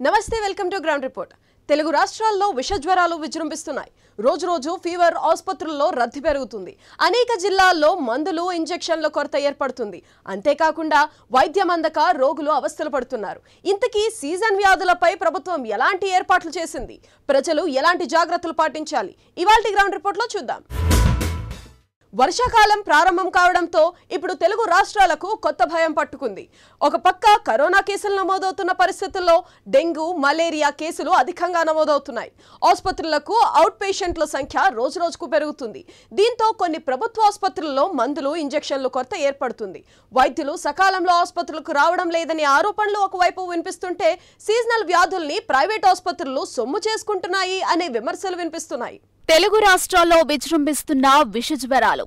నమస్తే welcome to ground report Telugu రాష్ట్రాల్లో విషజ్వరాలు విజృంభిస్తున్నాయి రోజు రోజు ఫీవర్ ఆసుపత్రుల్లో రద్దీ పెరుగుతుంది అనేక జిల్లాల్లో మందులు ఇంజెక్షన్ల కొరత ఏర్పడుతుంది అంతేకాకుండా వైద్యం అందక రోగులు అవస్థలు పడుతున్నారు ఇంతకీ సీజన్ వ్యాధులపై ప్రభుత్వం ఎలాంటి ఏర్పాట్లు చేసింది ప్రజలు ఎలాంటి జాగ్రత్తలు పాటించాలి ఇవాల్టి గ్రౌండ్ రిపోర్ట్లో చూద్దాం వర్షాకాలం ప్రారంభం కావడంతో ఇప్పుడు తెలుగు రాష్ట్రాలకు కొత్త భయం పట్టుకుంది ఒక పక్క కరోనా కేసులు నమోదవుతున్న పరిస్థితుల్లో డెంగ్యూ మలేరియా కేసులు అధికంగా నమోదవుతున్నాయి ఆసుపత్రులకు అవుట్ పేషెంట్ల సంఖ్య రోజురోజుకు పెరుగుతుంది దీంతో కొన్ని ప్రభుత్వ ఆసుపత్రుల్లో మందులు ఇంజెక్షన్లు కొరత ఏర్పడుతుంది వైద్యులు సకాలంలో ఆసుపత్రులకు రావడం లేదనే ఆరోపణలు ఒకవైపు వినిపిస్తుంటే సీజనల్ వ్యాధుల్ని ప్రైవేట్ ఆసుపత్రులు సొమ్ము చేసుకుంటున్నాయి అనే విమర్శలు వినిపిస్తున్నాయి తెలుగు రాష్ట్రాల్లో విజృంభిస్తున్న విషజ్వరాలు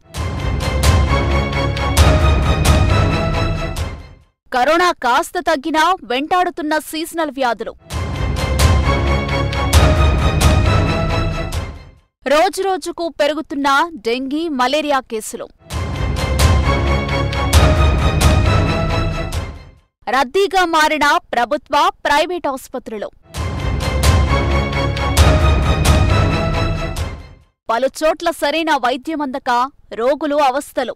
కరోనా కాస్త తగ్గినా వెంటాడుతున్న సీజనల్ వ్యాధులు రోజురోజుకు పెరుగుతున్న డెంగీ మలేరియా కేసులు రద్దీగా మారిన ప్రభుత్వ ప్రైవేట్ ఆసుపత్రులు పలు చోట్ల సరైన వైద్యం అందక రోగులు అవస్థలు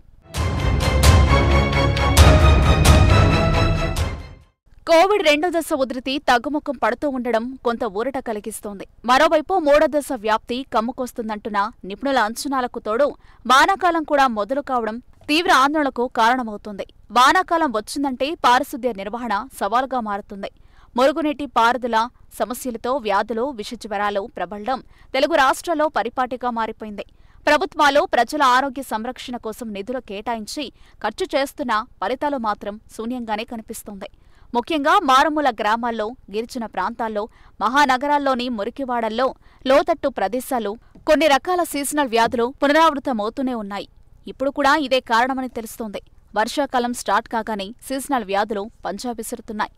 కోవిడ్ రెండో దశ ఉధృతి తగ్గుముఖం పడుతూ ఉండడం కొంత ఊరట కలిగిస్తోంది మరోవైపు మూడో దశ వ్యాప్తి కమ్ముకొస్తుందంటున్న నిపుణుల అంచనాలకు తోడు వానాకాలం కూడా మొదలు కావడం తీవ్ర ఆందోళనకు కారణమవుతుంది వానాకాలం వచ్చిందంటే పారిశుద్ధ్య నిర్వహణ సవాలుగా మారుతుంది మురుగునీటి పారుదల సమస్యలతో వ్యాధులు విషజ్వరాలు ప్రబలడం తెలుగు రాష్ట్రాల్లో పరిపాటిగా మారిపోయింది ప్రభుత్వాలు ప్రజల ఆరోగ్య సంరక్షణ కోసం నిధులు కేటాయించి ఖర్చు చేస్తున్న ఫలితాలు మాత్రం శూన్యంగానే కనిపిస్తోంది ముఖ్యంగా మారుమూల గ్రామాల్లో గిరిజన ప్రాంతాల్లో మహానగరాల్లోని మురికివాడల్లో లోతట్టు ప్రదేశాలు కొన్ని రకాల సీజనల్ వ్యాధులు పునరావృతమవుతూనే ఉన్నాయి ఇప్పుడు కూడా ఇదే కారణమని తెలుస్తోంది వర్షాకాలం స్టార్ట్ కాగానే సీజనల్ వ్యాధులు పంజా విసురుతున్నాయి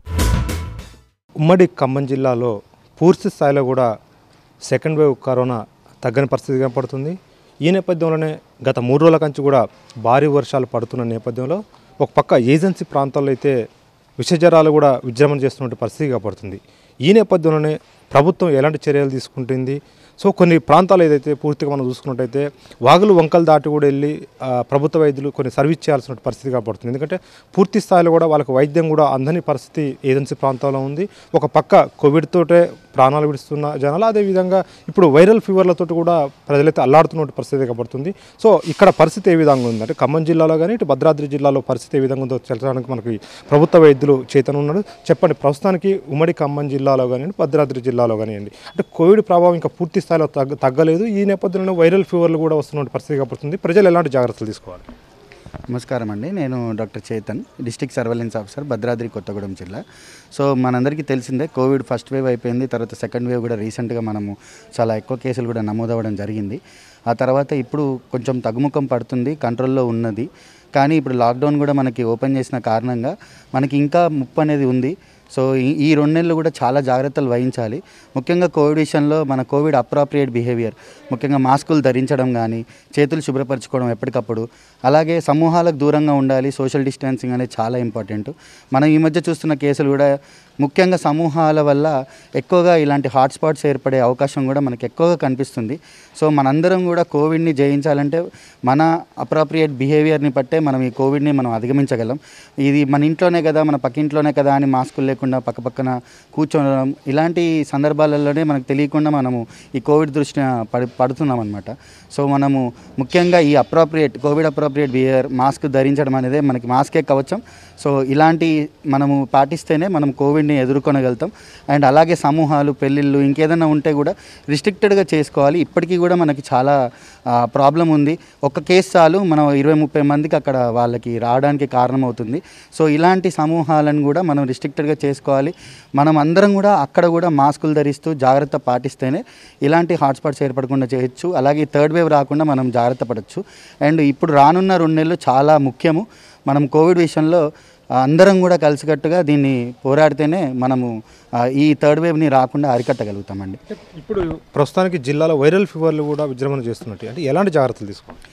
ఉమ్మడి ఖమ్మం జిల్లాలో పూర్తి స్థాయిలో కూడా సెకండ్ వేవ్ కరోనా తగ్గని పరిస్థితి కనపడుతుంది ఈ నేపథ్యంలోనే గత మూడు రోజుల కంచి కూడా భారీ వర్షాలు పడుతున్న నేపథ్యంలో ఒక పక్క ఏజెన్సీ ప్రాంతాల్లో అయితే విషజ్వరాలు కూడా విజృంభణ చేస్తున్న పరిస్థితి కనపడుతుంది ఈ నేపథ్యంలోనే ప్రభుత్వం ఎలాంటి చర్యలు తీసుకుంటుంది సో కొన్ని ప్రాంతాలు ఏదైతే పూర్తిగా మనం చూసుకున్నట్టయితే వాగులు వంకలు దాటి కూడా వెళ్ళి ఆ, ప్రభుత్వ వైద్యులు కొన్ని సర్వీస్ చేయాల్సిన పరిస్థితి కనపడుతుంది ఎందుకంటే పూర్తి స్థాయిలో కూడా వాళ్ళకి వైద్యం కూడా అందని పరిస్థితి ఏజెన్సీ ప్రాంతంలో ఉంది ఒక పక్క కోవిడ్ తోటే ప్రాణాలు విడుస్తున్న జనాలు అదేవిధంగా ఇప్పుడు వైరల్ ఫీవర్లతో కూడా ప్రజలైతే అల్లాడుతున్న పరిస్థితి కనపడుతుంది సో ఇక్కడ పరిస్థితి ఏ విధంగా ఉందంటే ఖమ్మం జిల్లాలో కానీ ఇటు భద్రాద్రి జిల్లాలో పరిస్థితి ఏ విధంగా ఉందో తెలచడానికి మనకి ప్రభుత్వ వైద్యులు చేతన ఉన్నాడు చెప్పండి ప్రస్తుతానికి ఉమ్మడి ఖమ్మం జిల్లాలో కానివ్వండి భద్రాద్రి జిల్లాలో కానివ్వండి అంటే కోవిడ్ ప్రభావం ఇంకా పూర్తి స్థాయిలో తగ్గ తగ్గలేదు ఈ నేపథ్యంలో వైరల్ ఫీవర్లు కూడా వస్తున్న పరిస్థితి కనపడుతుంది ప్రజలు ఎలాంటి జాగ్రత్తలు తీసుకోవాలి నమస్కారం అండి నేను doctor Chetan district surveillance officer Bhadradri Kothagudem జిల్లా సో మనందరికీ తెలిసిందే కోవిడ్ ఫస్ట్ వేవ్ అయిపోయింది తర్వాత సెకండ్ వేవ్ కూడా రీసెంట్గా మనము చాలా ఎక్కువ కేసులు కూడా నమోదవ్వడం జరిగింది ఆ తర్వాత ఇప్పుడు కొంచెం తగ్గుముఖం పడుతుంది కంట్రోల్లో ఉన్నది కానీ ఇప్పుడు లాక్డౌన్ కూడా మనకి ఓపెన్ చేసిన కారణంగా మనకి ఇంకా ముప్పు అనేది ఉంది సో ఈ- ఈ రెండు నెలలు కూడా చాలా జాగ్రత్తలు వహించాలి ముఖ్యంగా కోవిడ్ విషయంలో మన కోవిడ్ అప్రాప్రియేట్ బిహేవియర్ ముఖ్యంగా మాస్కులు ధరించడం కానీ చేతులు శుభ్రపరచుకోవడం ఎప్పటికప్పుడు అలాగే సమూహాలకు దూరంగా ఉండాలి సోషల్ డిస్టెన్సింగ్ అనేది చాలా ఇంపార్టెంట్ మనం ఈ మధ్య చూస్తున్న కేసులు కూడా ముఖ్యంగా సమూహాల వల్ల ఎక్కువగా ఇలాంటి హాట్స్పాట్స్ ఏర్పడే అవకాశం కూడా మనకి ఎక్కువగా కనిపిస్తుంది సో మనందరం కూడా కోవిడ్ని జయించాలంటే మన అప్రాప్రియేట్ బిహేవియర్ని బట్టే మనం ఈ కోవిడ్ని మనం అధిగమించగలం ఇది మన ఇంట్లోనే కదా మన పక్కింట్లోనే కదా అని మాస్కులు లేకుండా పక్కపక్కన కూర్చోవడం ఇలాంటి సందర్భాలలోనే మనకు తెలియకుండా మనము ఈ కోవిడ్ దృష్టిన పడి పడుతున్నాం అనమాట సో మనము ముఖ్యంగా ఈ appropriate covid appropriate behaviour mask ధరించడం అనేది మనకి మాస్కే కవచం సో ఇలాంటి మనము పాటిస్తేనే మనం కోవిడ్ని ఎదుర్కొనగలుగుతాం అండ్ అలాగే సమూహాలు పెళ్ళిళ్ళు ఇంకేదైనా ఉంటే కూడా రిస్ట్రిక్టెడ్గా చేసుకోవాలి ఇప్పటికీ కూడా మనకి చాలా ప్రాబ్లం ఉంది ఒక కేసు చాలు మనం ఇరవై ముప్పై మందికి అక్కడ వాళ్ళకి రావడానికి కారణమవుతుంది సో ఇలాంటి సమూహాలను కూడా మనం రిస్ట్రిక్టెడ్గా చేసుకోవాలి మనం అందరం కూడా అక్కడ కూడా మాస్కులు ధరిస్తూ జాగ్రత్త పాటిస్తేనే ఇలాంటి హాట్స్పాట్స్ ఏర్పడకుండా చేయొచ్చు అలాగే థర్డ్ వేవ్ రాకుండా మనం జాగ్రత్త పడవచ్చు అండ్ ఇప్పుడు రానున్న రెండు నెలలు చాలా ముఖ్యము మనం కోవిడ్ విషయంలో ఆ, అందరం కూడా కలిసికట్టుగా దీన్ని పోరాడితేనే మనము ఆ, ఈ థర్డ్ వేవ్ని రాకుండా అరికట్టగలుగుతామండి ఇప్పుడు ప్రస్తుతానికి జిల్లాలో వైరల్ ఫీవర్లు కూడా విజృంభణ చేస్తున్నట్టు అంటే ఎలాంటి జాగ్రత్తలు తీసుకోవాలి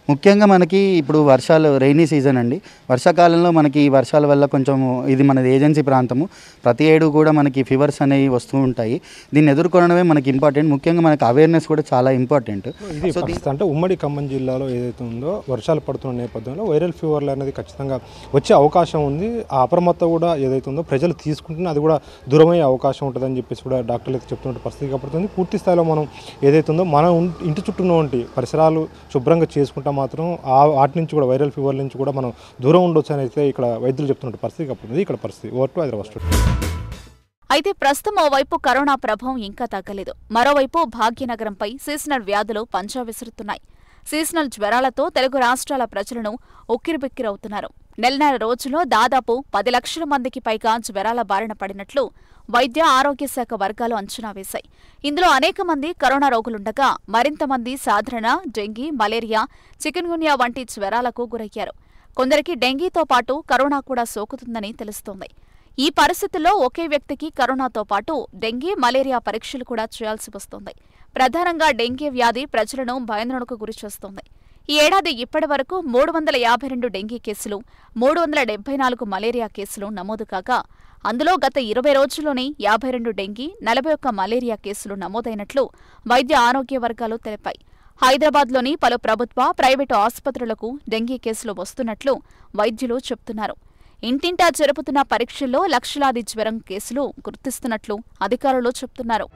ముఖ్యంగా మనకి ఇప్పుడు వర్షాలు రైనీ సీజన్ అండి వర్షాకాలంలో మనకి ఈ వర్షాల వల్ల కొంచెం ఇది మనది ఏజెన్సీ ప్రాంతము ప్రతి ఏడు కూడా మనకి ఫీవర్స్ అనేవి వస్తూ ఉంటాయి దీన్ని ఎదుర్కొనడమే మనకి ఇంపార్టెంట్ ముఖ్యంగా మనకి అవేర్నెస్ కూడా చాలా ఇంపార్టెంట్ ఇది పరిస్థితి అంటే ఉమ్మడి ఖమ్మం జిల్లాలో ఏదైతే ఉందో వర్షాలు పడుతున్న నేపథ్యంలో వైరల్ ఫీవర్లు అనేది ఖచ్చితంగా వచ్చే అవకాశం ఉంది ఆ అప్రమత్త కూడా ఏదైతే ఉందో ప్రజలు తీసుకుంటున్నా అది కూడా దూరమయ్యే అవకాశం ఉంటుందని చెప్పేసి కూడా డాక్టర్లు అయితే చెప్తున్న పరిస్థితి కనపడుతుంది పూర్తి స్థాయిలో మనం ఏదైతే ఉందో మన ఉన్- ఇంటి చుట్టూ ఉన్నటువంటి పరిసరాలు శుభ్రంగా చేసుకుంటా మాత్రం ఆ వాటి నుంచి కూడా వైరల్ ఫీవర్ నుంచి కూడా మనం దూరం ఉండొచ్చు అని అయితే ఇక్కడ వైద్యులు చెప్తున్న పరిస్థితి కనపడుతుంది ఇక్కడ పరిస్థితి ఓవర్ టు హైదరాబాద్ స్టూడియో అయితే ప్రస్తుతం ఓవైపు కరోనా ప్రభావం ఇంకా తగ్గలేదు మరోవైపు భాగ్యనగరంపై సీజనల్ వ్యాధులు పంజా విసురుతున్నాయి సీజనల్ జ్వరాలతో తెలుగు రాష్ట్రాల ప్రజలను ఉక్కిరిబిక్కిరవుతున్నారు నెలన్నర రోజుల్లో దాదాపు పది లక్షల మందికి పైగా జ్వరాల బారిన పడినట్లు వైద్య ఆరోగ్య శాఖ వర్గాలు అంచనా వేశాయి ఇందులో అనేక మంది కరోనా రోగులుండగా మరింత మంది సాధారణ డెంగీ మలేరియా చికెన్గున్యా వంటి జ్వరాలకు గురయ్యారు కొందరికి డెంగీతో పాటు కరోనా కూడా సోకుతుందని తెలుస్తోంది ఈ పరిస్థితుల్లో ఒకే వ్యక్తికి కరోనాతో పాటు డెంగీ మలేరియా పరీక్షలు కూడా చేయాల్సి వస్తోంది ప్రధానంగా డెంగీ వ్యాధి ప్రజలను భయాందోళనకు గురిచేస్తోంది ఈ ఏడాది ఇప్పటి వరకు మూడు వందల యాభై రెండు డెంగీ కేసులు మూడు వందల డెబ్బై నాలుగు మలేరియా కేసులు నమోదు కాగా అందులో గత ఇరవై రోజుల్లోనే యాభై రెండు డెంగీ నలభై ఒక్క మలేరియా కేసులు నమోదైనట్లు వైద్య ఆరోగ్య వర్గాలు తెలిపాయి హైదరాబాద్లోని పలు ప్రభుత్వ ప్రైవేటు ఆసుపత్రులకు డెంగీ కేసులు వస్తున్నట్లు వైద్యులు చెబుతున్నారు ఇంటింటా జరుపుతున్న పరీక్షల్లో లక్షలాది జ్వరం కేసులు గుర్తిస్తున్నట్లు అధికారులు చెబుతున్నారు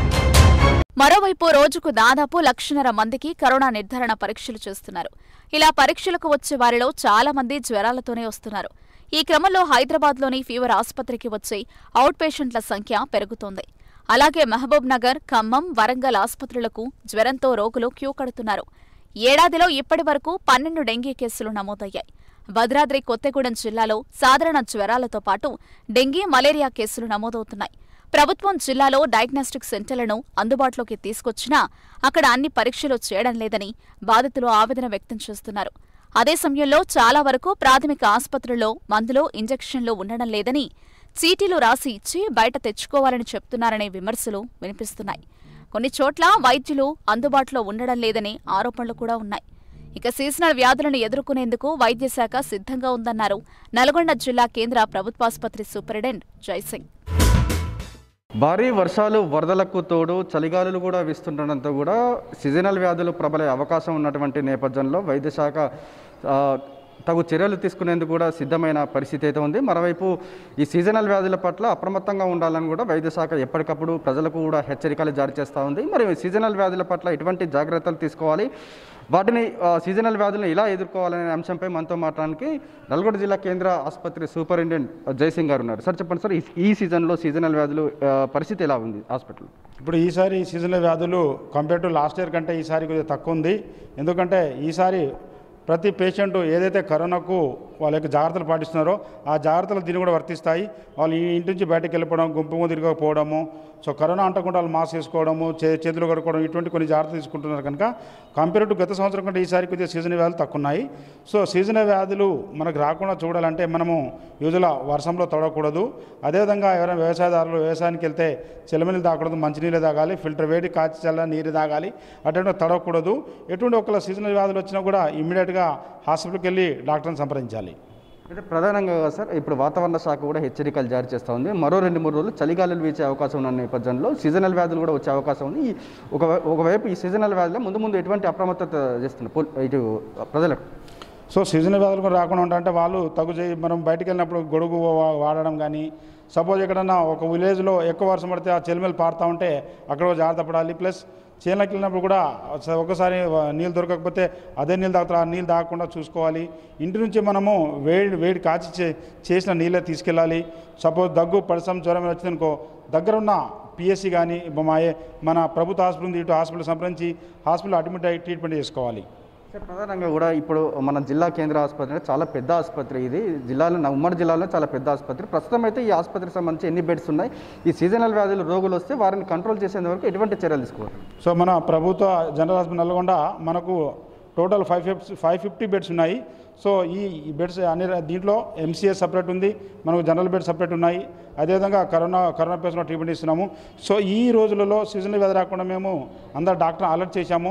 మరోవైపు రోజుకు దాదాపు లక్షన్నర మందికి కరోనా నిర్ధారణ పరీక్షలు చేస్తున్నారు ఇలా పరీక్షలకు వచ్చే వారిలో చాలా మంది జ్వరాలతోనే వస్తున్నారు ఈ క్రమంలో హైదరాబాద్లోని ఫీవర్ ఆసుపత్రికి వచ్చే అవుట్ పేషెంట్ల సంఖ్య పెరుగుతోంది అలాగే మహబూబ్ నగర్ ఖమ్మం వరంగల్ ఆసుపత్రులకు జ్వరంతో రోగులు క్యూ కడుతున్నారు ఏడాదిలో ఇప్పటి వరకు పన్నెండు డెంగీ కేసులు నమోదయ్యాయి భద్రాద్రి కొత్తగూడెం జిల్లాలో సాధారణ జ్వరాలతో పాటు డెంగీ మలేరియా కేసులు నమోదవుతున్నాయి ప్రభుత్వం జిల్లాలో డయాగ్నోస్టిక్ సెంటర్లను అందుబాటులోకి తీసుకొచ్చినా అక్కడ అన్ని పరీక్షలు చేయడం లేదని బాధితులు ఆవేదన వ్యక్తం చేస్తున్నారు అదే సమయంలో చాలా వరకు ప్రాథమిక ఆసుపత్రుల్లో మందులు ఇంజెక్షన్లు ఉండడం లేదని చీటీలు రాసి ఇచ్చి బయట తెచ్చుకోవాలని చెప్తున్నారనే విమర్శలు వినిపిస్తున్నాయి కొన్ని చోట్ల వైద్యులు అందుబాటులో ఉండడం లేదనే ఆరోపణలు కూడా ఉన్నాయి ఇక సీజనల్ వ్యాధులను ఎదుర్కొనేందుకు వైద్యశాఖ సిద్ధంగా ఉందన్నారు నల్గొండ జిల్లా కేంద్ర ప్రభుత్వాసుపత్రి సూపరింటెండెంట్ జైసింగ్ భారీ వర్షాలు వరదలకు తోడు చలిగాలులు కూడా వీస్తుండడంతో కూడా సీజనల్ వ్యాధులు ప్రబలే అవకాశం ఉన్నటువంటి నేపథ్యంలో వైద్య శాఖ ఆ, తగు చర్యలు తీసుకునేందుకు కూడా సిద్ధమైన పరిస్థితి అయితే ఉంది మరోవైపు ఈ సీజనల్ వ్యాధుల పట్ల అప్రమత్తంగా ఉండాలని కూడా వైద్య శాఖ ఎప్పటికప్పుడు ప్రజలకు కూడా హెచ్చరికలు జారీ చేస్తూ ఉంది మరి సీజనల్ వ్యాధుల పట్ల ఎటువంటి జాగ్రత్తలు తీసుకోవాలి వాటిని ఆ, సీజనల్ వ్యాధులను ఎలా ఎదుర్కోవాలనే అంశంపై మనతో మాట్లాడడానికి నల్గొండ జిల్లా కేంద్ర ఆసుపత్రి సూపరింటెండెంట్ జయసింగ్ గారు ఉన్నారు సార్ చెప్పండి సార్ ఈ- ఈ సీజన్లో సీజనల్ వ్యాధులు ఆ, పరిస్థితి ఎలా ఉంది హాస్పిటల్ ఇప్పుడు ఈసారి సీజనల్ వ్యాధులు కంపేర్ టు లాస్ట్ ఇయర్ కంటే ఈసారి కొద్దిగా తక్కువ ఉంది ఎందుకంటే ఈసారి ప్రతి పేషెంట్ ఏదైతే కరోనాకు వాళ్ళ యొక్క జాగ్రత్తలు పాటిస్తున్నారో ఆ జాగ్రత్తలు దీన్ని కూడా వర్తిస్తాయి వాళ్ళు ఈ ఇంటి నుంచి బయటకు వెళ్ళిపోవడం గుంపు తిరగకపోవడము సో కరోనా అంటకుండా వాళ్ళు మాస్క్ వేసుకోవడము చే చేతులు కడుక్కోవడం ఇటువంటి కొన్ని జాగ్రత్తలు తీసుకుంటున్నారు కనుక కంపేర్ టు గత సంవత్సరం కంటే ఈసారి కొద్దిగా సీజనల్ వ్యాధులు తక్కువ ఉన్నాయి సో సీజనల్ వ్యాధులు మనకు రాకుండా చూడాలంటే మనము యూజువల్గా వర్షంలో తడవకూడదు అదేవిధంగా ఎవరైనా వ్యవసాయదారులు వ్యవసాయానికి వెళ్తే చెలమీళ్ళు తాగకూడదు మంచినీళ్ళు తాగాలి ఫిల్టర్ వేడి కాచి చల్ల నీరు తాగాలి అటువంటి తడవకూడదు ఎటువంటి ఒకళ్ళ సీజనల్ వ్యాధులు వచ్చినా కూడా ఇమ్మీడియట్గా హాస్పిటల్కి వెళ్ళి డాక్టర్ని సంప్రదించాలి అయితే ప్రధానంగా సార్ ఇప్పుడు వాతావరణ శాఖ కూడా హెచ్చరికలు జారీ చేస్తూ ఉంది మరో రెండు మూడు రోజులు చలిగాలులు వీచే అవకాశం ఉన్న నేపథ్యంలో సీజనల్ వ్యాధులు కూడా వచ్చే అవకాశం ఉంది ఈ ఒక ఒకవైపు ఈ సీజనల్ వ్యాధులు ముందు ముందు ఎటువంటి అప్రమత్తత చేస్తుంది పోల్- ఇటు ప్రజలకు సో సీజనల్ వ్యాధులు కూడా రాకుండా ఉంటారంటే వాళ్ళు తగు చేయి మనం బయటికి వెళ్ళినప్పుడు గొడుగు వా- వాడడం కానీ సపోజ్ ఎక్కడన్నా ఒక విలేజ్లో ఎక్కువ వర్షం పడితే ఆ చెలిమేలు పారుతూ ఉంటే అక్కడ కూడా జాగ్రత్త పడాలి ప్లస్ చేనులకు వెళ్ళినప్పుడు కూడా స- ఒకసారి వ- నీళ్ళు దొరకకపోతే అదే నీళ్ళు తాగుతారు ఆ నీళ్ళు తాగకుండా చూసుకోవాలి ఇంటి నుంచి మనము వేడి వేడి కాచి చే- చేసిన నీళ్ళే తీసుకెళ్ళాలి సపోజ్ దగ్గు పడిసం జ్వరం వచ్చిందనుకో దగ్గర ఉన్న పిఎస్సి కానీ మా ఏ- మన ప్రభుత్వ హాస్పిటల్ ఉంది ఇటు హాస్పిటల్ సంప్రదించి హాస్పిటల్ అడ్మిట్ అయ్యి ట్రీట్మెంట్ చేసుకోవాలి సార్ ప్రధానంగా కూడా ఇప్పుడు మన జిల్లా కేంద్ర ఆసుపత్రి అంటే చాలా పెద్ద ఆసుపత్రి ఇది జిల్లాలో నా ఉమ్మడి జిల్లాలో చాలా పెద్ద ఆసుపత్రి ప్రస్తుతం అయితే ఈ ఆసుపత్రికి సంబంధించి ఎన్ని బెడ్స్ ఉన్నాయి ఈ సీజనల్ వ్యాధులు రోగులు వస్తే వారిని కంట్రోల్ చేసేంత వరకు ఎటువంటి చర్యలు తీసుకోవాలి సో మన ప్రభుత్వ జనరల్ హాస్పిటల్ నల్గొండ మనకు total five fifty five fifty beds ఉన్నాయి సో ఈ ఈ బెడ్స్ అన్ని ర- దీంట్లో ఎంసీఎస్ సపరేట్ ఉంది మనకు జనరల్ బెడ్ సపరేట్ ఉన్నాయి అదేవిధంగా కరోనా కరోనా పేషెంట్ ట్రీట్మెంట్ ఇస్తున్నాము సో ఈ రోజులలో సీజనల్ వ్యాధి రాకుండా మేము అందరు డాక్టర్ అలర్ట్ చేశాము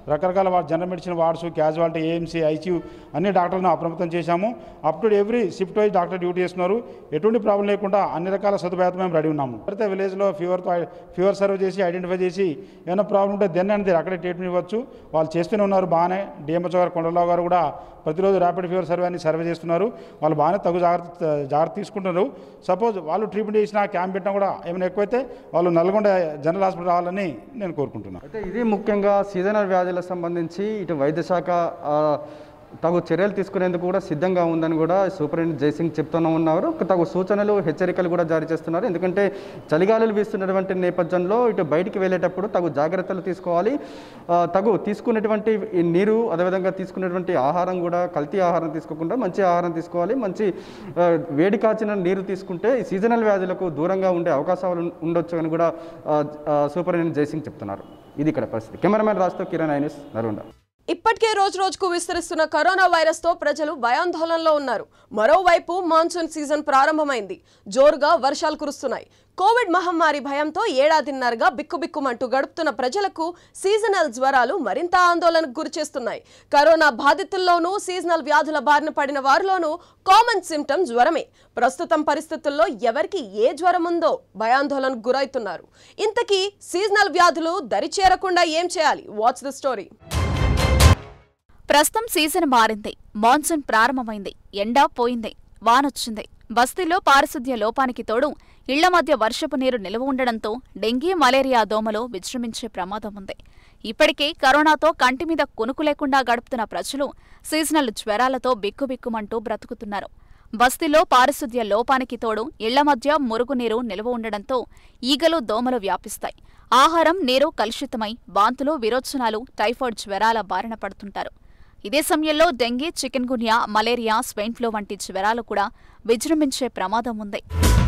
రకరకాల ward general medicine wards casualty AMC ICU అన్ని డాక్టర్లను అప్రమత్తం చేశాము up to every shift wise doctor duty చేస్తున్నారు ఎటువంటి ప్రాబ్లం లేకుండా అన్ని రకాల సదుపాయాలతో మేము రెడీ ఉన్నాము అయితే విలేజ్లో ఫీవర్తో ఫీవర్ సర్వ్ చేసి ఐడెంటిఫై చేసి ఏమైనా ప్రాబ్లం ఉంటే దెన్ అనేది అక్కడే ట్రీట్మెంట్ ఇవ్వచ్చు వాళ్ళు చేస్తూనే ఉన్నారు బాగానే డిఎంహెచ్ఓ గారు కొండలరావు గారు కూడా ప్రతిరోజు ర్యాపిడ్ ఫీవర్ సర్వే అని సర్వే చేస్తున్నారు వాళ్ళు బాగానే తగు జాగ్రత్త జాగ్రత్త తీసుకుంటున్నారు సపోజ్ వాళ్ళు ట్రీట్మెంట్ చేసినా క్యాంప్ పెట్టినా కూడా ఏమైనా ఎక్కువైతే వాళ్ళు నల్గొండ జనరల్ హాస్పిటల్ రావాలని నేను కోరుకుంటున్నాను అయితే ఇది ముఖ్యంగా సీజనల్ వ్యాధులకు సంబంధించి ఇటు వైద్య శాఖ ఆ, తగు చర్యలు తీసుకునేందుకు కూడా సిద్ధంగా ఉందని కూడా సూపరింటెండెంట్ జయసింగ్ చెప్తూనే ఉన్నారు తగు సూచనలు హెచ్చరికలు కూడా జారీ చేస్తున్నారు ఎందుకంటే చలిగాలులు వీస్తున్నటువంటి నేపథ్యంలో ఇటు బయటికి వెళ్ళేటప్పుడు తగు జాగ్రత్తలు తీసుకోవాలి ఆ, తగు తీసుకునేటువంటి ఈ నీరు అదేవిధంగా తీసుకునేటువంటి ఆహారం కూడా కల్తీ ఆహారం తీసుకోకుండా మంచి ఆహారం తీసుకోవాలి మంచి ఆ, వేడి కాచిన నీరు తీసుకుంటే ఈ సీజనల్ వ్యాధులకు దూరంగా ఉండే అవకాశాలు ఉం- ఉండొచ్చు అని కూడా ఆ, ఆ, సూపరింటెండెంట్ జయసింగ్ చెప్తున్నారు ఇది ఇక్కడ పరిస్థితి కెమెరామెన్ రాజ్తో కిరణ్ ఐనిస్ నల్గొండ ఇప్పటికే రోజు రోజుకు విస్తరిస్తున్న కరోనా వైరస్ తో ప్రజలు భయాందోళనలో ఉన్నారు మరోవైపు మాన్సూన్ సీజన్ ప్రారంభమైంది జోరుగా వర్షాలు కురుస్తున్నాయి కోవిడ్ మహమ్మారి భయంతో ఏడాదిన్నరగా బిక్కుబిక్కుమంటూ గడుపుతున్న ప్రజలకు సీజనల్ జ్వరాలు మరింత ఆందోళనకు గురిచేస్తున్నాయి కరోనా బాధితుల్లోనూ సీజనల్ వ్యాధుల బారిన పడిన వారిలోనూ కామన్ సిమ్టమ్ జ్వరమే ప్రస్తుతం పరిస్థితుల్లో ఎవరికి ఏ జ్వరం ఉందో భయాందోళనకు గురవుతున్నారు ఇంతకీ సీజనల్ వ్యాధులు దరిచేరకుండా ఏం చేయాలి వాట్స్ ద స్టోరీ ప్రస్తుతం సీజన్ మారింది మాన్సూన్ ప్రారంభమైంది ఎండా పోయింది వానొచ్చింది బస్తీలో పారిశుద్ధ్య లోపానికి తోడు ఇళ్ల మధ్య వర్షపు నీరు నిల్వ ఉండడంతో డెంగీ మలేరియా దోమలు విజృంభించే ప్రమాదం ఉంది ఇప్పటికే కరోనాతో కంటి మీద కొనుకు లేకుండా గడుపుతున్న ప్రజలు సీజనల్ జ్వరాలతో బిక్కుబిక్కుమంటూ బ్రతుకుతున్నారు బస్తీలో పారిశుద్ధ్య లోపానికి తోడు ఇళ్ల మధ్య మురుగునీరు నిల్వ ఉండడంతో ఈగలు దోమలు వ్యాపిస్తాయి ఆహారం నీరు కలుషితమై వాంతులు విరోచనాలు టైఫాయిడ్ జ్వరాల బారిన పడుతుంటారు ఇదే సమయంలో dengue chikungunya malaria swine flu వంటి జ్వరాలు కూడా విజృంభించే ప్రమాదం ఉంది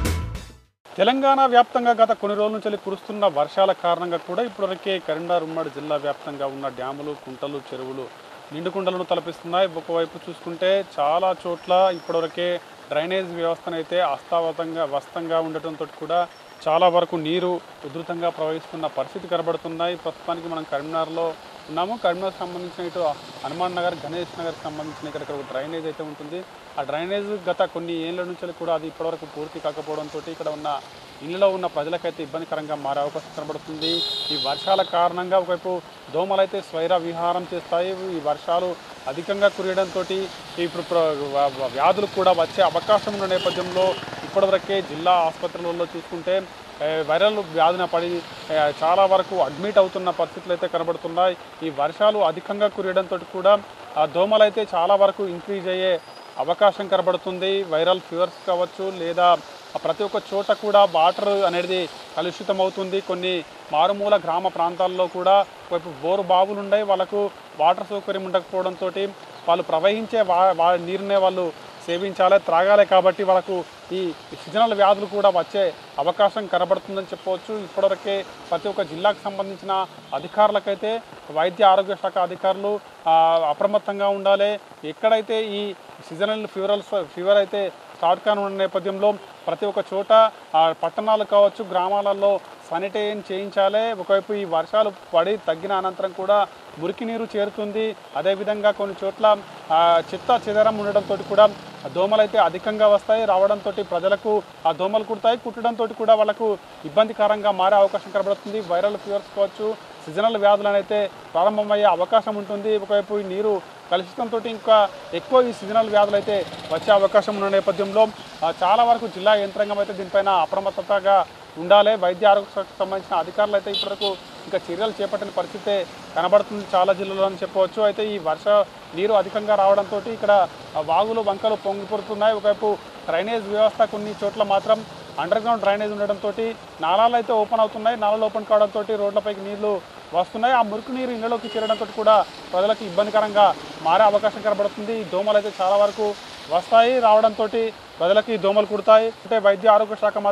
తెలంగాణ వ్యాప్తంగా గత కొన్ని రోజుల నుంచి కురుస్తున్న వర్షాల కారణంగా కూడా ఇప్పటివరకే కరీంనగర్ ఉమ్మడి జిల్లా వ్యాప్తంగా ఉన్న డ్యాములు కుంటలు చెరువులు నిండుకుండలను తలపిస్తున్నాయి ఒకవైపు చూసుకుంటే చాలా చోట్ల ఇప్పటివరకే డ్రైనేజ్ వ్యవస్థనైతే అస్తావతంగా వస్తంగా ఉండటంతో కూడా చాలా వరకు నీరు ఉధృతంగా ప్రవహిస్తున్న పరిస్థితి కనబడుతున్నాయి ప్రస్తుతానికి మనం కరీంనగర్లో ఉన్నాము కరీంనగర్ సంబంధించిన ఇటు హనుమాన్ నగర్ గణేష్ నగర్ సంబంధించిన ఇక్కడ ఒక డ్రైనేజ్ అయితే ఉంటుంది ఆ డ్రైనేజ్ గత కొన్ని ఏళ్ళ నుంచి కూడా అది ఇప్పటివరకు పూర్తి కాకపోవడంతో ఇక్కడ ఉన్న ఇళ్ళలో ఉన్న ప్రజలకైతే ఇబ్బందికరంగా మారే అవకాశం కనబడుతుంది ఈ వర్షాల కారణంగా ఒకవైపు దోమలైతే స్వైర విహారం చేస్తాయి ఈ వర్షాలు అధికంగా కురియడంతో ఇప్పుడు ప్ర- వ- వ- వ్యాధులు కూడా వచ్చే అవకాశం ఉన్న నేపథ్యంలో ఇప్పటివరకే జిల్లా ఆసుపత్రులలో చూసుకుంటే ఏ, వైరల్ వ్యాధిన పడి ఏ, చాలా వరకు అడ్మిట్ అవుతున్న పరిస్థితులు అయితే కనబడుతున్నాయి ఈ వర్షాలు అధికంగా కురియడంతో కూడా ఆ దోమలు అయితే చాలా వరకు ఇంక్రీజ్ అయ్యే అవకాశం కనబడుతుంది వైరల్ ఫీవర్స్ కావచ్చు లేదా ఆ ప్రతి ఒక్క చోట కూడా వాటర్ అనేది కలుషితం అవుతుంది కొన్ని మారుమూల గ్రామ ప్రాంతాల్లో కూడా వైపు బోరు బావులు ఉన్నాయి వాళ్ళకు వాటర్ సౌకర్యం ఉండకపోవడంతో వాళ్ళు ప్రవహించే వా వా నీరునే వాళ్ళు సేవించాలి త్రాగాలి కాబట్టి వాళ్ళకు ఈ సీజనల్ వ్యాధులు కూడా వచ్చే అవకాశం కనబడుతుందని చెప్పవచ్చు ఇప్పటివరకే ప్రతి ఒక్క జిల్లాకు సంబంధించిన అధికారులకైతే వైద్య ఆరోగ్య శాఖ అధికారులు ఆ, అప్రమత్తంగా ఉండాలి ఎక్కడైతే ఈ సీజనల్ ఫీవర్స్ ఫీవర్ అయితే స్టార్ట్ కానున్న నేపథ్యంలో ప్రతి ఒక్క చోట ఆ, పట్టణాలు కావచ్చు గ్రామాలలో శానిటైజేషన్ చేయించాలి ఒకవైపు ఈ వర్షాలు పడి తగ్గిన అనంతరం కూడా మురికి నీరు చేరుతుంది అదేవిధంగా కొన్ని చోట్ల ఆ, చెత్త చెదరం ఉండడంతో కూడా ఆ దోమలు అయితే అధికంగా వస్తాయి రావడంతో ప్రజలకు ఆ దోమలు కుడతాయి కుట్టడంతో కూడా వాళ్ళకు ఇబ్బందికరంగా మారే అవకాశం కనబడుతుంది వైరల్ ఫీవర్స్ కావచ్చు సీజనల్ వ్యాధులను అయితే ప్రారంభమయ్యే అవకాశం ఉంటుంది ఒకవైపు ఈ నీరు కలుషితంతో ఇంకా ఎక్కువ ఈ సీజనల్ వ్యాధులు అయితే వచ్చే అవకాశం ఉన్న నేపథ్యంలో ఆ, చాలా వరకు జిల్లా యంత్రాంగం అయితే దీనిపైన అప్రమత్తతగా ఉండాలి వైద్య ఆరోగ్య శాఖకు సంబంధించిన అధికారులు అయితే ఇప్పటివరకు ఇంకా చర్యలు చేపట్టిన పరిస్థితే కనబడుతుంది చాలా జిల్లాలో అని చెప్పవచ్చు అయితే ఈ వర్ష నీరు అధికంగా రావడంతో ఇక్కడ ఆ, వాగులు వంకలు పొంగిపడుతున్నాయి ఒకవైపు డ్రైనేజ్ వ్యవస్థ కొన్ని చోట్ల మాత్రం అండర్ గ్రౌండ్ డ్రైనేజ్ ఉండడంతో నాలాలు అయితే ఓపెన్ అవుతున్నాయి నాలాలు ఓపెన్ కావడంతో రోడ్లపైకి నీళ్లు వస్తున్నాయి ఆ మురికి నీరు ఇళ్లలోకి చేరడంతో కూడా ప్రజలకు ఇబ్బందికరంగా మారే అవకాశం కనబడుతుంది ఈ దోమలు అయితే చాలా వరకు వస్తాయి రావడంతో ప్రజలకి దోమలు కుడతాయి అంటే వైద్య ఆరోగ్య శాఖ మాత్రం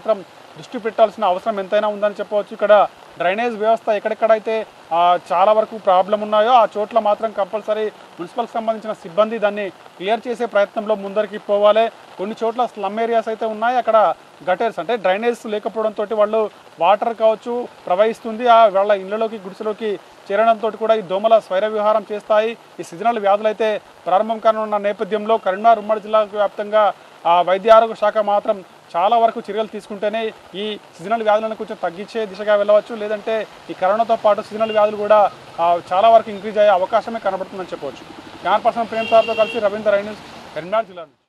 దృష్టి పెట్టాల్సిన అవసరం ఎంతైనా ఉందని చెప్పవచ్చు ఇక్కడ డ్రైనేజ్ వ్యవస్థ ఎక్కడెక్కడైతే ఆ, చాలా వరకు ప్రాబ్లం ఉన్నాయో ఆ చోట్ల మాత్రం కంపల్సరీ మున్సిపల్కి సంబంధించిన సిబ్బంది దాన్ని క్లియర్ చేసే ప్రయత్నంలో ముందరికి పోవాలి కొన్ని చోట్ల స్లమ్ ఏరియాస్ అయితే ఉన్నాయి అక్కడ గటర్స్ అంటే డ్రైనేజ్ లేకపోవడంతో వాళ్ళు వాటర్ కావచ్చు ప్రవహిస్తుంది ఆ వాళ్ళ ఇళ్ళలోకి గుడిసెలోకి చేరడంతో కూడా ఈ దోమల స్వైర విహారం చేస్తాయి ఈ సీజనల్ వ్యాధులు అయితే ప్రారంభం కానున్న నేపథ్యంలో కరీంనగర్ ఉమ్మడి జిల్లా వ్యాప్తంగా ఆ వైద్య ఆరోగ్య శాఖ మాత్రం చాలా వరకు చర్యలు తీసుకుంటేనే ఈ సీజనల్ వ్యాధులను కొంచెం తగ్గించే దిశగా వెళ్ళవచ్చు లేదంటే ఈ కరోనాతో పాటు సీజనల్ వ్యాధులు కూడా ఆ, చాలా వరకు ఇంక్రీజ్ అయ్యే అవకాశమే కనబడుతుందని చెప్పవచ్చు జ్ఞాన పర్సన్ ప్రేమ్ సార్తో కలిసి రవీంద్ర రైన్యూస్ కరీంనగర్ జిల్లా నుంచి.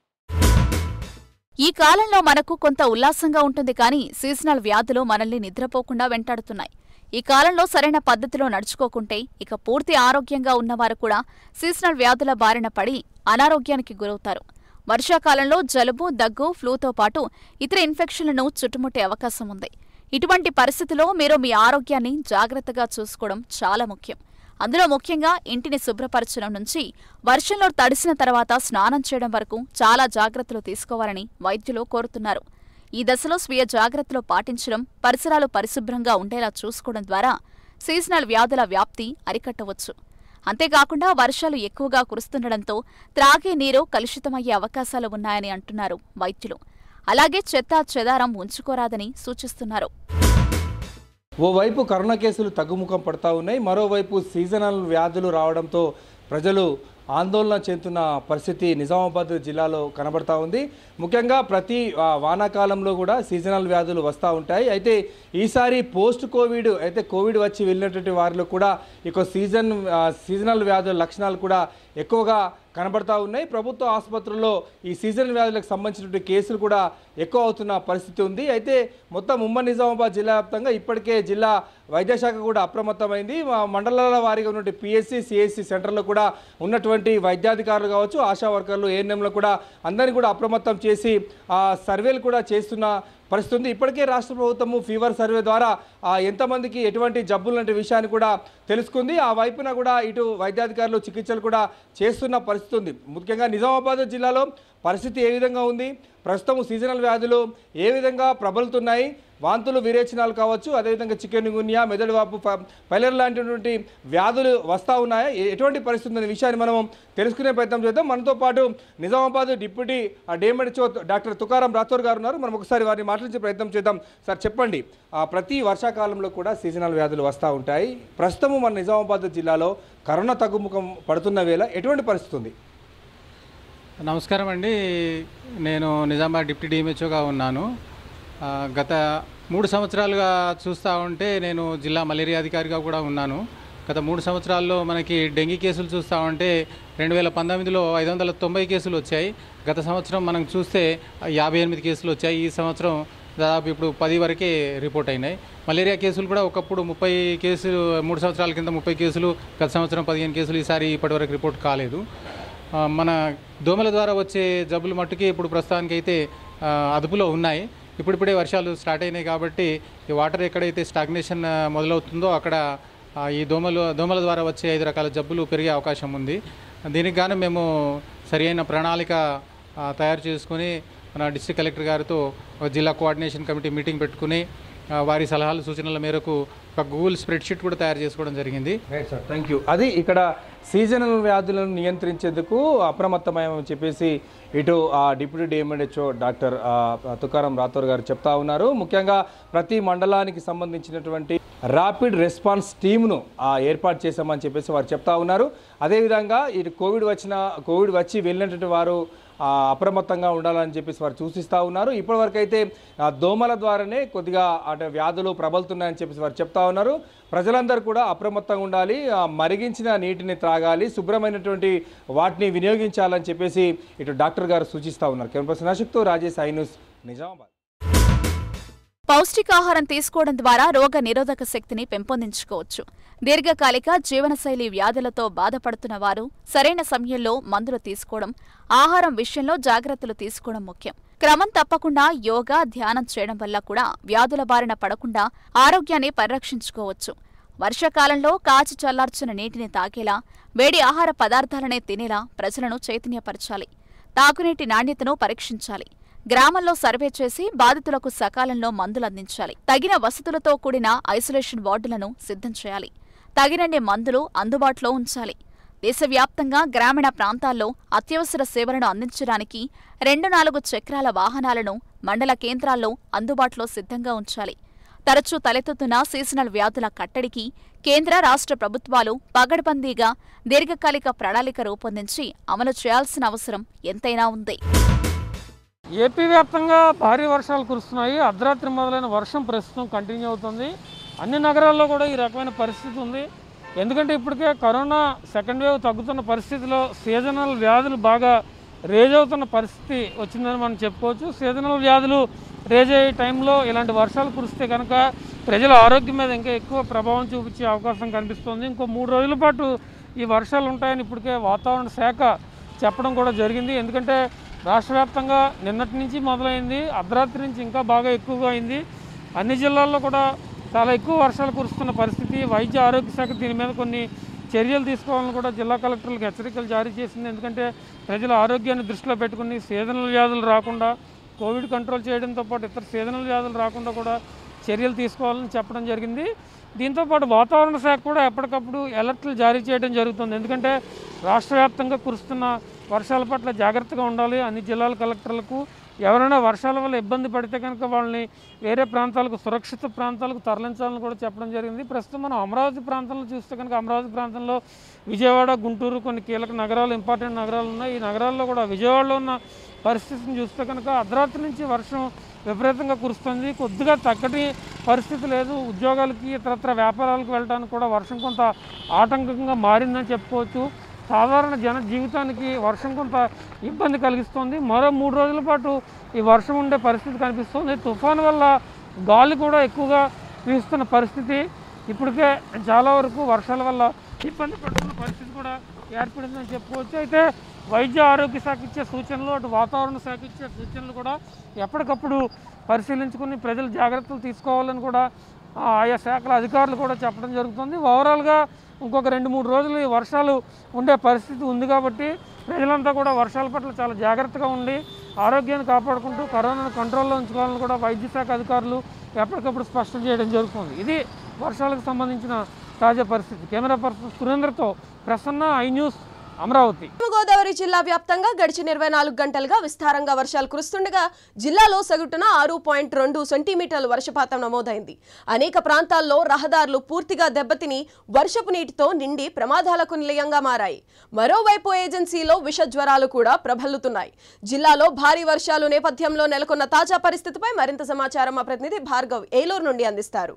ఈ కాలంలో మనకు కొంత ఉల్లాసంగా ఉంటుంది కానీ సీజనల్ వ్యాధులు మనల్ని నిద్రపోకుండా వెంటాడుతున్నాయి ఈ కాలంలో సరైన పద్ధతిలో నడుచుకోకుంటే ఇక పూర్తి ఆరోగ్యంగా ఉన్నవారు కూడా సీజనల్ వ్యాధుల బారిన పడి అనారోగ్యానికి గురవుతారు వర్షాకాలంలో జలుబు దగ్గు ఫ్లూతో పాటు ఇతర ఇన్ఫెక్షన్లను చుట్టుముట్టే అవకాశం ఉంది ఇటువంటి పరిస్థితిలో మీరు మీ ఆరోగ్యాన్ని జాగ్రత్తగా చూసుకోవడం చాలా ముఖ్యం అందులో ముఖ్యంగా ఇంటిని శుభ్రపరచడం నుంచి వర్షంలో తడిసిన తర్వాత స్నానం చేయడం వరకు చాలా జాగ్రత్తలు తీసుకోవాలని వైద్యులు కోరుతున్నారు ఈ దశలో స్వీయ జాగ్రత్తలు పాటించడం పరిసరాలు పరిశుభ్రంగా ఉండేలా చూసుకోవడం ద్వారా సీజనల్ వ్యాధుల వ్యాప్తి అరికట్టవచ్చు అంతేకాకుండా వర్షాలు ఎక్కువగా కురుస్తుండటంతో త్రాగే నీరు కలుషితమయ్యే అవకాశాలు ఉన్నాయని అంటున్నారు వైద్యులు అలాగే చెత్త చెదారం ఉంచుకోరాదని సూచిస్తున్నారు ఓవైపు కరోనా కేసులు తగ్గుముఖం పడతా ఉన్నాయి మరోవైపు సీజనల్ వ్యాధులు రావడంతో ప్రజలు ఆందోళన చెందుతున్న పరిస్థితి నిజామాబాద్ జిల్లాలో కనబడతా ఉంది ముఖ్యంగా ప్రతి ఆ, వానాకాలంలో కూడా సీజనల్ వ్యాధులు వస్తూ ఉంటాయి అయితే ఈసారి పోస్ట్ కోవిడ్ అయితే కోవిడ్ వచ్చి వెళ్ళినటువంటి వారిలో కూడా ఇక సీజన్ ఆ, సీజనల్ వ్యాధుల లక్షణాలు కూడా ఎక్కువగా కనబడతా ఉన్నాయి ప్రభుత్వ ఆసుపత్రుల్లో ఈ సీజనల్ వ్యాధులకు సంబంధించినటువంటి కేసులు కూడా ఎక్కువ అవుతున్న పరిస్థితి ఉంది అయితే మొత్తం ఉమ్మడి నిజామాబాద్ జిల్లా వ్యాప్తంగా ఇప్పటికే జిల్లా వైద్యశాఖ కూడా అప్రమత్తమైంది మా మండలాల వారీగా ఉన్నటువంటి పిఎస్సి సిఎస్సి సెంటర్లో కూడా ఉన్నటువంటి వైద్యాధికారులు కావచ్చు ఆశా వర్కర్లు ఏఎన్ఎంలు కూడా అందరినీ కూడా అప్రమత్తం చేసి ఆ సర్వేలు కూడా చేస్తున్న పరిస్థితి ఉంది ఇప్పటికే రాష్ట్ర ప్రభుత్వము ఫీవర్ సర్వే ద్వారా ఆ, ఎంతమందికి ఎటువంటి జబ్బులు లాంటి విషయాన్ని కూడా తెలుసుకుంది ఆ వైపున కూడా ఇటు వైద్యాధికారులు చికిత్సలు కూడా చేస్తున్న పరిస్థితి ఉంది ముఖ్యంగా నిజామాబాద్ జిల్లాలో పరిస్థితి ఏ విధంగా ఉంది ప్రస్తుతం సీజనల్ వ్యాధులు ఏ విధంగా ప్రబలుతున్నాయి వాంతులు విరేచనాలు కావచ్చు అదేవిధంగా చికెన్ గున్యా మెదడు వాపు ప- పైలర్ లాంటిటువంటి వ్యాధులు వస్తూ ఉన్నాయా ఎ- ఎటువంటి పరిస్థితి ఉంది అనే విషయాన్ని మనం తెలుసుకునే ప్రయత్నం చేద్దాం మనతో పాటు Nizamabad deputy DMHO doctor Tukaram Rathod గారు ఉన్నారు మనం ఒకసారి వారిని మాట్లాడించే ప్రయత్నం చేద్దాం సార్ చెప్పండి ఆ, ప్రతి వర్షాకాలంలో కూడా సీజనల్ వ్యాధులు వస్తూ ఉంటాయి ప్రస్తుతం మన నిజామాబాద్ జిల్లాలో కరోనా తగ్గుముఖం పడుతున్న వేళ ఎటువంటి పరిస్థితి ఉంది నమస్కారం అండి నేను నిజామాబాద్ డిప్యూటీ డిఎంహెచ్ఓగా ఉన్నాను ఆ, గత మూడు సంవత్సరాలుగా చూస్తూ ఉంటే నేను జిల్లా మలేరియా అధికారిగా కూడా ఉన్నాను గత మూడు సంవత్సరాల్లో మనకి డెంగీ కేసులు చూస్తూ ఉంటే రెండు వేల పంతొమ్మిదిలో ఐదు వందల తొంభై కేసులు వచ్చాయి గత సంవత్సరం మనం చూస్తే యాభై ఎనిమిది కేసులు వచ్చాయి ఈ సంవత్సరం దాదాపు ఇప్పుడు పది వరకే రిపోర్ట్ అయినాయి మలేరియా కేసులు కూడా ఒకప్పుడు ముప్పై కేసులు మూడు సంవత్సరాల కింద ముప్పై కేసులు గత సంవత్సరం పదిహేను కేసులు ఈసారి ఇప్పటివరకు రిపోర్ట్ కాలేదు ఆ, మన దోమల ద్వారా వచ్చే జబ్బులు మట్టుకి ఇప్పుడు ప్రస్తుతానికి అయితే ఆ, అదుపులో ఉన్నాయి ఇప్పుడిప్పుడే వర్షాలు స్టార్ట్ అయినాయి కాబట్టి ఈ వాటర్ ఎక్కడైతే స్టాగ్నేషన్ ఆ, మొదలవుతుందో అక్కడ ఆ, ఈ దోమలు దోమల ద్వారా వచ్చే ఐదు రకాల జబ్బులు పెరిగే అవకాశం ఉంది దీనికి గాను మేము సరి అయిన ప్రణాళిక ఆ, తయారు చేసుకుని మన డిస్ట్రిక్ట్ కలెక్టర్ గారితో ఒక జిల్లా కోఆర్డినేషన్ కమిటీ మీటింగ్ పెట్టుకుని ఆ, వారి సలహాలు సూచనల మేరకు ఒక గూగుల్ స్ప్రెడ్షీట్ కూడా తయారు చేసుకోవడం జరిగింది రైట్ సార్ థ్యాంక్ యూ అది ఇక్కడ సీజనల్ వ్యాధులను నియంత్రించేందుకు అప్రమత్తమని చెప్పేసి ఇటు ఆ డిప్యూటీ డిఎంఎడ్హెచ్ఓ డాక్టర్ ఆ, తుకారాం రాథోర్ గారు చెప్తా ఉన్నారు ముఖ్యంగా ప్రతి మండలానికి సంబంధించినటువంటి ర్యాపిడ్ రెస్పాన్స్ టీమ్ను ఆ, ఏర్పాటు చేశామని చెప్పేసి వారు చెప్తా ఉన్నారు అదేవిధంగా ఇటు కోవిడ్ వచ్చిన కోవిడ్ వచ్చి వెళ్ళినటువంటి వారు ఆ, అప్రమత్తంగా ఉండాలని చెప్పేసి వారు సూచిస్తూ ఉన్నారు ఇప్పటివరకు అయితే ఆ, దోమల ద్వారానే కొద్దిగా అంటే వ్యాధులు ప్రబలుతున్నాయని చెప్పేసి వారు చెప్తా ఉన్నారు ప్రజలందరూ కూడా అప్రమత్తంగా ఉండాలి ఆ, మరిగించిన నీటిని త్రాగాలి శుభ్రమైనటువంటి వాటిని వినియోగించాలని చెప్పేసి ఇటు డాక్టర్ గారు సూచిస్తూ ఉన్నారు కెమెరా పర్సన్ అశోక్తో రాజేష్ ఐ న్యూస్ నిజామాబాద్ పౌష్టికాహారం తీసుకోవడం ద్వారా రోగ నిరోధక శక్తిని పెంపొందించుకోవచ్చు దీర్ఘకాలిక జీవనశైలి వ్యాధులతో బాధపడుతున్న వారు సరైన సమయంలో మందులు తీసుకోవడం ఆహారం విషయంలో జాగ్రత్తలు తీసుకోవడం ముఖ్యం క్రమం తప్పకుండా యోగా ధ్యానం చేయడం వల్ల కూడా వ్యాధుల బారిన పడకుండా ఆరోగ్యాన్ని పరిరక్షించుకోవచ్చు వర్షాకాలంలో కాచి చల్లార్చిన నీటిని తాగేలా వేడి ఆహార పదార్థాలనే తినేలా ప్రజలను చైతన్యపరచాలి తాగునీటి నాణ్యతను పరీక్షించాలి గ్రామంలో సర్వే చేసి బాధితులకు సకాలంలో మందులు అందించాలి తగిన వసతులతో కూడిన ఐసోలేషన్ వార్డులను సిద్ధం చేయాలి తగినన్ని మందులు అందుబాటులో ఉంచాలి దేశవ్యాప్తంగా గ్రామీణ ప్రాంతాల్లో అత్యవసర సేవలను అందించడానికి రెండు నాలుగు చక్రాల వాహనాలను మండల కేంద్రాల్లో అందుబాటులో సిద్ధంగా ఉంచాలి తరచూ తలెత్తుతున్న సీజనల్ వ్యాధుల కట్టడికి కేంద్ర రాష్ట్ర ప్రభుత్వాలు పగడ్బందీగా దీర్ఘకాలిక ప్రణాళిక రూపొందించి అమలు చేయాల్సిన అవసరం ఎంతైనా ఉంది ఏపీ వ్యాప్తంగా భారీ వర్షాలు కురుస్తున్నాయి అర్ధరాత్రి మొదలైన వర్షం ప్రస్తుతం కంటిన్యూ అవుతుంది అన్ని నగరాల్లో కూడా ఈ రకమైన పరిస్థితి ఉంది ఎందుకంటే ఇప్పటికే కరోనా సెకండ్ వేవ్ తగ్గుతున్న పరిస్థితిలో సీజనల్ వ్యాధులు బాగా రేజ్ అవుతున్న పరిస్థితి వచ్చిందని మనం చెప్పుకోవచ్చు సీజనల్ వ్యాధులు రేజ్ అయ్యే టైంలో ఇలాంటి వర్షాలు కురిస్తే కనుక ప్రజల ఆరోగ్యం మీద ఇంకా ఎక్కువ ప్రభావం చూపించే అవకాశం కనిపిస్తుంది ఇంకో మూడు రోజుల పాటు ఈ వర్షాలు ఉంటాయని ఇప్పటికే వాతావరణ శాఖ చెప్పడం కూడా జరిగింది ఎందుకంటే రాష్ట్ర వ్యాప్తంగా నిన్నటి నుంచి మొదలైంది అర్ధరాత్రి నుంచి ఇంకా బాగా ఎక్కువగా అయింది అన్ని జిల్లాల్లో కూడా చాలా ఎక్కువ వర్షాలు కురుస్తున్న పరిస్థితి వైద్య ఆరోగ్య శాఖ దీని మీద కొన్ని చర్యలు తీసుకోవాలని కూడా జిల్లా కలెక్టర్లకు హెచ్చరికలు జారీ చేసింది ఎందుకంటే ప్రజల ఆరోగ్యాన్ని దృష్టిలో పెట్టుకుని సీజనల్ వ్యాధులు రాకుండా కోవిడ్ కంట్రోల్ చేయడంతో పాటు ఇతర సీజనల్ వ్యాధులు రాకుండా కూడా చర్యలు తీసుకోవాలని చెప్పడం జరిగింది దీంతోపాటు వాతావరణ శాఖ కూడా ఎప్పటికప్పుడు అలర్ట్లు జారీ చేయడం జరుగుతుంది ఎందుకంటే రాష్ట్ర వ్యాప్తంగా కురుస్తున్న వర్షాల పట్ల జాగ్రత్తగా ఉండాలి అన్ని జిల్లాల కలెక్టర్లకు ఎవరైనా వర్షాల వల్ల ఇబ్బంది పడితే కనుక వాళ్ళని వేరే ప్రాంతాలకు సురక్షిత ప్రాంతాలకు తరలించాలని కూడా చెప్పడం జరిగింది ప్రస్తుతం మనం అమరావతి ప్రాంతంలో చూస్తే కనుక అమరావతి ప్రాంతంలో విజయవాడ గుంటూరు కొన్ని కీలక నగరాలు ఇంపార్టెంట్ నగరాలు ఉన్నాయి ఈ నగరాల్లో కూడా విజయవాడలో ఉన్న పరిస్థితిని చూస్తే కనుక అర్ధరాత్రి నుంచి వర్షం విపరీతంగా కురుస్తుంది కొద్దిగా తగ్గటి పరిస్థితి లేదు ఉద్యోగాలకి ఇతరత్ర వ్యాపారాలకు వెళ్ళడానికి కూడా వర్షం కొంత ఆటంకంగా మారిందని చెప్పుకోవచ్చు సాధారణ జన జీవితానికి వర్షం కొంత ఇబ్బంది కలిగిస్తుంది మరో మూడు రోజుల పాటు ఈ వర్షం ఉండే పరిస్థితి కనిపిస్తుంది తుఫాను వల్ల గాలి కూడా ఎక్కువగా వీస్తున్న పరిస్థితి ఇప్పటికే చాలా వరకు వర్షాల వల్ల ఇబ్బంది పడుతున్న పరిస్థితి కూడా ఏర్పడిందని చెప్పుకోవచ్చు అయితే వైద్య ఆరోగ్య శాఖ ఇచ్చే సూచనలు అటు వాతావరణ శాఖ ఇచ్చే సూచనలు కూడా ఎప్పటికప్పుడు పరిశీలించుకుని ప్రజలు జాగ్రత్తలు తీసుకోవాలని కూడా ఆ, ఆయా శాఖల అధికారులు కూడా చెప్పడం జరుగుతుంది ఓవరాల్గా ఇంకొక రెండు మూడు రోజులు ఈ వర్షాలు ఉండే పరిస్థితి ఉంది కాబట్టి ప్రజలంతా కూడా వర్షాల పట్ల చాలా జాగ్రత్తగా ఉండి ఆరోగ్యాన్ని కాపాడుకుంటూ కరోనాను కంట్రోల్లో ఉంచుకోవాలని కూడా వైద్య శాఖ అధికారులు ఎప్పటికప్పుడు స్పష్టం చేయడం జరుగుతుంది ఇది వర్షాలకు సంబంధించిన తాజా పరిస్థితి కెమెరా పర్సన్ సురేంద్రతో ప్రసన్న ఐ న్యూస్ అమరావతి పశ్చిమ గోదావరి జిల్లా వ్యాప్తంగా గడిచిన ఇరవై నాలుగు గంటలుగా విస్తారంగా వర్షాలు కురుస్తుండగా జిల్లాలో సగటున ఆరు పాయింట్ రెండు సెంటీమీటర్ల వర్షపాతం నమోదైంది అనేక ప్రాంతాల్లో రహదారులు పూర్తిగా దెబ్బతిని వర్షపు నీటితో నిండి ప్రమాదాలకు నిలయంగా మారాయి మరోవైపు ఏజెన్సీలో విష జ్వరాలు కూడా ప్రబల్లుతున్నాయి జిల్లాలో భారీ వర్షాలు నేపథ్యంలో నెలకొన్న తాజా పరిస్థితిపై మరింత సమాచారం మా ప్రతినిధి భార్గవ్ ఏలూరు నుండి అందిస్తారు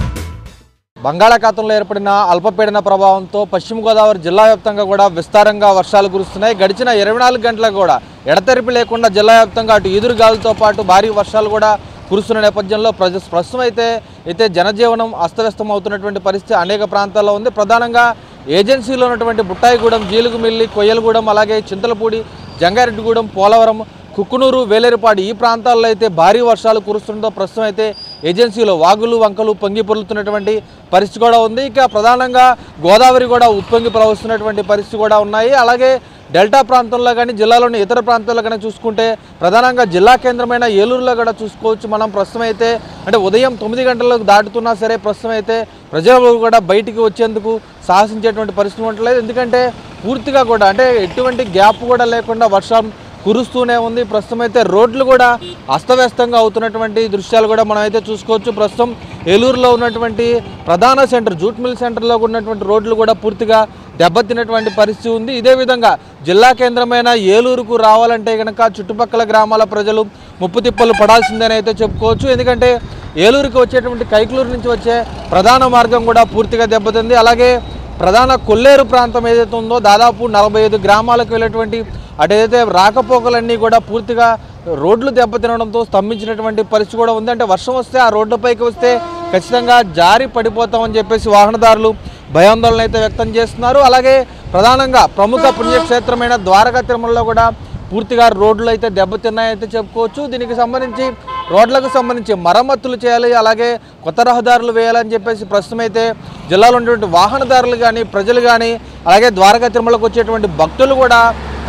బంగాళాఖాతంలో ఏర్పడిన అల్పపీడన ప్రభావంతో పశ్చిమ గోదావరి జిల్లా వ్యాప్తంగా కూడా విస్తారంగా వర్షాలు కురుస్తున్నాయి గడిచిన ఇరవై నాలుగు గంటలకు కూడా ఎడతెరిపి లేకుండా జిల్లా వ్యాప్తంగా అటు ఈదురుగాలులతో పాటు భారీ వర్షాలు కూడా కురుస్తున్న నేపథ్యంలో ప్రజ ప్రస్తుతం అయితే అయితే జనజీవనం అస్తవ్యస్తం అవుతున్నటువంటి పరిస్థితి అనేక ప్రాంతాల్లో ఉంది ప్రధానంగా ఏజెన్సీలో ఉన్నటువంటి బుట్టాయిగూడెం జీలుగుమిల్లి కొయ్యలగూడెం అలాగే చింతలపూడి జంగారెడ్డిగూడెం పోలవరం కుక్కునూరు వేలేరుపాడు ఈ ప్రాంతాల్లో అయితే భారీ వర్షాలు కురుస్తుండటంతో ప్రస్తుతం అయితే ఏజెన్సీలో వాగులు వంకలు పొంగి పొరులుతున్నటువంటి పరిస్థితి కూడా ఉంది ఇక ప్రధానంగా గోదావరి కూడా ఉప్పొంగి ప్రవహిస్తున్నటువంటి పరిస్థితి కూడా ఉన్నాయి అలాగే డెల్టా ప్రాంతంలో కానీ జిల్లాలోని ఇతర ప్రాంతాల్లో కానీ చూసుకుంటే ప్రధానంగా జిల్లా కేంద్రమైన ఏలూరులో కూడా చూసుకోవచ్చు మనం ప్రస్తుతం అయితే అంటే ఉదయం తొమ్మిది గంటలకు దాటుతున్నా సరే ప్రస్తుతం అయితే ప్రజలు కూడా బయటికి వచ్చేందుకు సాహసించేటువంటి పరిస్థితి ఉండలేదు ఎందుకంటే పూర్తిగా కూడా అంటే ఎటువంటి గ్యాప్ కూడా లేకుండా వర్షం కురుస్తూనే ఉంది ప్రస్తుతం అయితే రోడ్లు కూడా అస్తవ్యస్తంగా అవుతున్నటువంటి దృశ్యాలు కూడా మనం అయితే చూసుకోవచ్చు ప్రస్తుతం ఏలూరులో ఉన్నటువంటి ప్రధాన సెంటర్ జూట్ మిల్ సెంటర్లో ఉన్నటువంటి రోడ్లు కూడా పూర్తిగా దెబ్బతిన్నటువంటి పరిస్థితి ఉంది ఇదే విధంగా జిల్లా కేంద్రమైన ఏలూరుకు రావాలంటే కనుక చుట్టుపక్కల గ్రామాల ప్రజలు ముప్పు తిప్పలు పడాల్సిందని అయితే చెప్పుకోవచ్చు ఎందుకంటే ఏలూరుకి వచ్చేటువంటి కైకలూరు నుంచి వచ్చే ప్రధాన మార్గం కూడా పూర్తిగా దెబ్బతింది అలాగే ప్రధాన కొల్లేరు ప్రాంతం ఏదైతే ఉందో దాదాపు నలభై ఐదు గ్రామాలకు వెళ్ళేటువంటి అటేదైతే రాకపోకలన్నీ కూడా పూర్తిగా రోడ్లు దెబ్బతినడంతో స్తంభించినటువంటి పరిస్థితి కూడా ఉంది అంటే వర్షం వస్తే ఆ రోడ్లపైకి వస్తే ఖచ్చితంగా జారి పడిపోతామని చెప్పేసి వాహనదారులు భయాందోళన అయితే వ్యక్తం చేస్తున్నారు అలాగే ప్రధానంగా ప్రముఖ పుణ్యక్షేత్రమైన ద్వారకా తిరుమలలో కూడా పూర్తిగా రోడ్లు అయితే దెబ్బతిన్నాయైతే చెప్పుకోవచ్చు దీనికి సంబంధించి రోడ్లకు సంబంధించి మరమ్మతులు చేయాలి అలాగే కొత్త రహదారులు వేయాలని చెప్పేసి ప్రస్తుతం అయితే జిల్లాలో ఉన్నటువంటి వాహనదారులు కానీ ప్రజలు కానీ అలాగే ద్వారకా తిరుమలకు వచ్చేటువంటి భక్తులు కూడా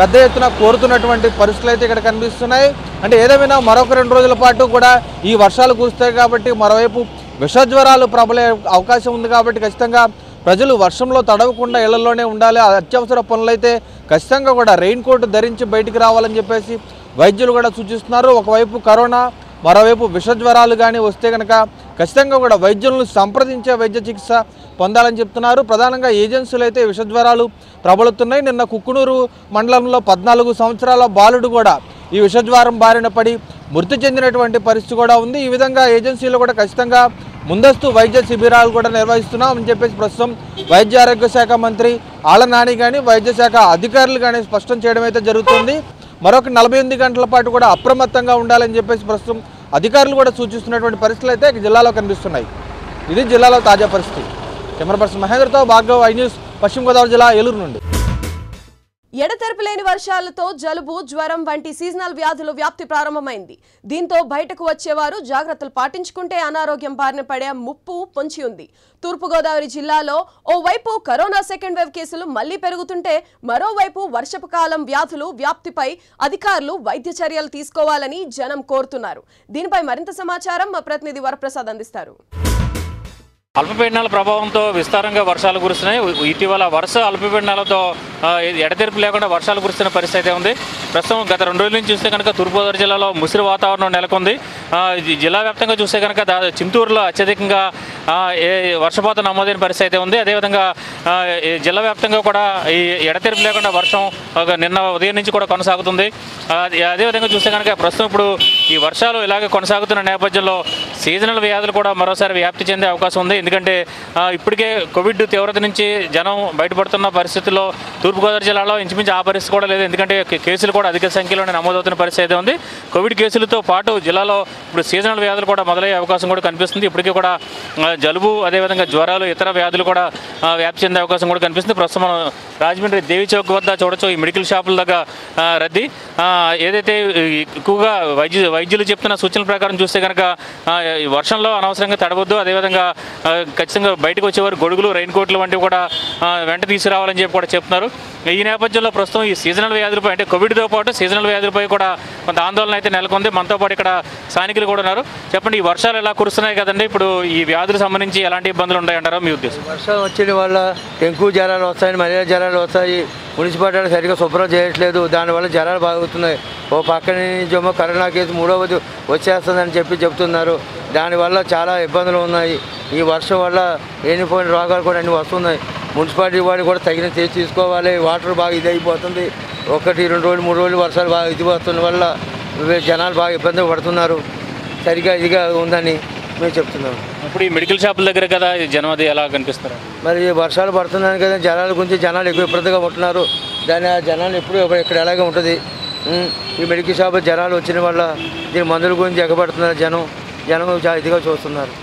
పెద్ద ఎత్తున కోరుతున్నటువంటి పరిస్థితులు అయితే ఇక్కడ కనిపిస్తున్నాయి అంటే ఏదేమైనా మరొక రెండు రోజుల పాటు కూడా ఈ వర్షాలు కురుస్తాయి కాబట్టి మరోవైపు విషజ్వరాలు ప్రబలే అవకాశం ఉంది కాబట్టి ఖచ్చితంగా ప్రజలు వర్షంలో తడవకుండా ఇళ్లలోనే ఉండాలి అత్యవసర పనులైతే ఖచ్చితంగా కూడా రెయిన్ కోట్ ధరించి బయటికి రావాలని చెప్పేసి వైద్యులు కూడా సూచిస్తున్నారు ఒకవైపు కరోనా మరోవైపు విషజ్వరాలు కానీ వస్తే కనుక ఖచ్చితంగా కూడా వైద్యులను సంప్రదించే వైద్య చికిత్స పొందాలని చెప్తున్నారు ప్రధానంగా ఏజెన్సీలు అయితే విషజ్వరాలు ప్రబలుతున్నాయి నిన్న కుక్కునూరు మండలంలో పద్నాలుగు సంవత్సరాల బాలుడు కూడా ఈ విషజ్వరం బారిన పడి మృతి చెందినటువంటి పరిస్థితి కూడా ఉంది ఈ విధంగా ఏజెన్సీలు కూడా ఖచ్చితంగా ముందస్తు వైద్య శిబిరాలు కూడా నిర్వహిస్తున్నాం అని చెప్పేసి ప్రస్తుతం వైద్య ఆరోగ్య శాఖ మంత్రి ఆళ్ల నాని కానీ వైద్య శాఖ అధికారులు కానీ స్పష్టం చేయడం అయితే జరుగుతుంది మరొక నలభై ఎనిమిది గంటల పాటు కూడా అప్రమత్తంగా ఉండాలని చెప్పేసి ప్రస్తుతం అధికారులు కూడా సూచిస్తున్నటువంటి పరిస్థితులు అయితే జిల్లాలో కనిపిస్తున్నాయి ఇది జిల్లాలో తాజా పరిస్థితి కెమెరా పర్సన్ మహేంద్రతో భార్గవ్ ఐ న్యూస్ పశ్చిమ గోదావరి జిల్లా ఏలూరు నుండి ఎడతెరపి లేని వర్షాలతో జలుబు జ్వరం వంటి సీజనల్ వ్యాధులు వ్యాప్తి ప్రారంభమైంది దీంతో బయటకు వచ్చేవారు జాగ్రత్తలు పాటించుకుంటే అనారోగ్యం బారిన పడే ముప్పు పొంచి ఉంది తూర్పుగోదావరి జిల్లాలో ఓవైపు కరోనా సెకండ్ వేవ్ కేసులు మళ్లీ పెరుగుతుంటే మరోవైపు వర్షపు కాలం వ్యాధులు వ్యాప్తిపై అధికారులు వైద్య చర్యలు తీసుకోవాలని జనం కోరుతున్నారు దీనిపై మరింత సమాచారం మా ప్రతినిధి వరప్రసాద్ అందిస్తారు అల్పపీడనాల ప్రభావంతో విస్తారంగా వర్షాలు కురుస్తున్నాయి ఇ- ఇటీవల వరుస అల్పపీడనాలతో ఆ, ఎడతెరిపి లేకుండా వర్షాలు కురుస్తున్న పరిస్థితి అయితే ఉంది ప్రస్తుతం గత రెండు రోజుల నుంచి చూస్తే కనుక తూర్పుగోదావరి జిల్లాలో ముసిరి వాతావరణం నెలకొంది ఆ, ఇది జిల్లా వ్యాప్తంగా చూస్తే కనుక దా చింతూరులో అత్యధికంగా ఆ, ఏ వర్షపాతం నమోదైన పరిస్థితి అయితే ఉంది అదేవిధంగా ఆ, ఈ జిల్లా వ్యాప్తంగా కూడా ఈ ఎడతెరిపి లేకుండా వర్షం ఒక నిన్న ఉదయం నుంచి కూడా కొనసాగుతుంది ఆ, అదేవిధంగా చూస్తే కనుక ప్రస్తుతం ఇప్పుడు ఈ వర్షాలు ఇలాగే కొనసాగుతున్న నేపథ్యంలో సీజనల్ వ్యాధులు కూడా మరోసారి వ్యాప్తి చెందే అవకాశం ఉంది ఎందుకంటే ఆ, ఇప్పటికే కోవిడ్ తీవ్రత నుంచి జనం బయటపడుతున్న పరిస్థితుల్లో తూర్పుగోదావరి జిల్లాలో ఇంచుమించు ఆ పరిస్థితి కూడా లేదు ఎందుకంటే కే- కేసులు కూడా అధిక సంఖ్యలోనే నమోదవుతున్న పరిస్థితి అయితే ఉంది కోవిడ్ కేసులతో పాటు జిల్లాలో ఇప్పుడు సీజనల్ వ్యాధులు కూడా మొదలయ్యే అవకాశం కూడా కనిపిస్తుంది ఇప్పటికీ కూడా ఆ, జలుబు అదేవిధంగా జ్వరాలు ఇతర వ్యాధులు కూడా ఆ, వ్యాప్తి చెందే అవకాశం కూడా కనిపిస్తుంది ప్రస్తుతం మనం రాజమండ్రి దేవి చౌక్ వద్ద చూడొచ్చు ఈ మెడికల్ షాపుల దగ్గర ఆ, రద్దీ ఆ, ఏదైతే ఈ ఎక్కువగా వైద్యు వైద్యులు చెప్తున్న సూచనల ప్రకారం చూస్తే కనుక ఆ, ఈ వర్షంలో అనవసరంగా తడవద్దు అదేవిధంగా ఆ, ఖచ్చితంగా బయటకు వచ్చేవారు గొడుగులు రెయిన్ కోట్లు వంటివి కూడా ఆ, వెంట తీసుకురావాలని చెప్పి కూడా చెప్తున్నారు ఈ నేపథ్యంలో ప్రస్తుతం ఈ సీజనల్ వ్యాధులపై అంటే కోవిడ్తో పాటు సీజనల్ వ్యాధులపై కూడా కొంత ఆందోళన అయితే నెలకొంది మనతో పాటు ఇక్కడ స్థానికులు కూడా ఉన్నారు చెప్పండి ఈ వర్షాలు ఎలా కురుస్తున్నాయి కదండి ఇప్పుడు ఈ వ్యాధులకు సంబంధించి ఎలాంటి ఇబ్బందులు ఉంటాయంటారో మీ ఉద్దేశం వర్షం వచ్చిన వల్ల డెంగ్యూ జ్వరాలు వస్తాయి మలేరియా జ్వరాలు వస్తాయి మున్సిపాలిటీ సరిగ్గా శుభ్రం చేయట్లేదు దానివల్ల జ్వరాలు బాగుతున్నాయి ఓ పక్కన నుంచి ఏమో కరోనా కేసు మూడవది వచ్చేస్తుందని చెప్పి చెప్తున్నారు దానివల్ల చాలా ఇబ్బందులు ఉన్నాయి ఈ వర్షం వల్ల లేనిపోయిన రోగాలు కూడా అన్ని వస్తున్నాయి మున్సిపాలిటీ వాడు కూడా తగిన తీసి తీసుకోవాలి వాటర్ బాగా ఇది అయిపోతుంది ఒకటి రెండు రోజులు మూడు రోజులు వర్షాలు బాగా ఇది వస్తున్న వల్ల జనాలు బాగా ఇబ్బంది పడుతున్నారు సరిగా ఇదిగా ఉందని మేము చెప్తున్నాం ఇప్పుడు ఈ మెడికల్ షాపుల దగ్గర కదా ఈ జనం అది ఎలా కనిపిస్తారు మరి వర్షాలు పడుతున్నాయి కదా జనాల గురించి జనాలు ఎక్కువ విపరీతంగా ఉంటున్నారు దాని ఆ జనాలు ఎప్పుడు ఇక్కడ ఎలాగే ఉంటుంది ఉం, ఈ మెడికల్ షాప్ జనాలు వచ్చిన వల్ల దీని మందుల గురించి ఎగబడుతున్నారు జనం జనం చాలా ఇదిగా చూస్తున్నారు